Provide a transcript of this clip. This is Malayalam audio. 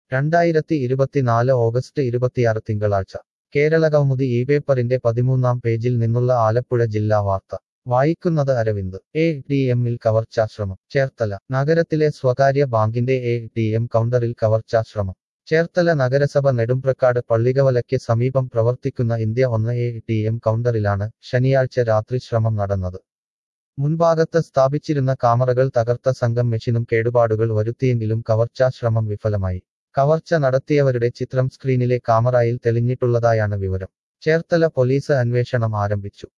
രണ്ടായിരത്തി ഇരുപത്തിനാല് ഓഗസ്റ്റ് ഇരുപത്തിയാറ് തിങ്കളാഴ്ച കേരള കൗമുദി ഈ പേപ്പറിന്റെ പതിമൂന്നാം പേജിൽ നിന്നുള്ള ആലപ്പുഴ ജില്ലാ വാർത്ത വായിക്കുന്നത് അരവിന്ദ് എ ടി എമ്മിൽ കവർച്ചാശ്രമം ചേർത്തല നഗരത്തിലെ സ്വകാര്യ ബാങ്കിന്റെ എ ടി എം കൗണ്ടറിൽ കവർച്ചാശ്രമം ചേർത്തല നഗരസഭ നെടുംപ്രക്കാട് പള്ളികവലയ്ക്ക് സമീപം പ്രവർത്തിക്കുന്ന ഇന്ത്യ ഒന്ന് എ ടി എം കൗണ്ടറിലാണ് ശനിയാഴ്ച രാത്രി ശ്രമം നടന്നത് മുൻഭാഗത്ത് സ്ഥാപിച്ചിരുന്ന കാമറകൾ തകർത്ത സംഘം മെഷീനും കേടുപാടുകൾ വരുത്തിയെങ്കിലും കവർച്ചാശ്രമം വിഫലമായി കവർച്ച നടത്തിയവരുടെ ചിത്രം സ്ക്രീനിലെ കാമറയിൽ തെളിഞ്ഞിട്ടുള്ളതായാണ് വിവരം ചേർത്തല പോലീസ് അന്വേഷണം ആരംഭിച്ചു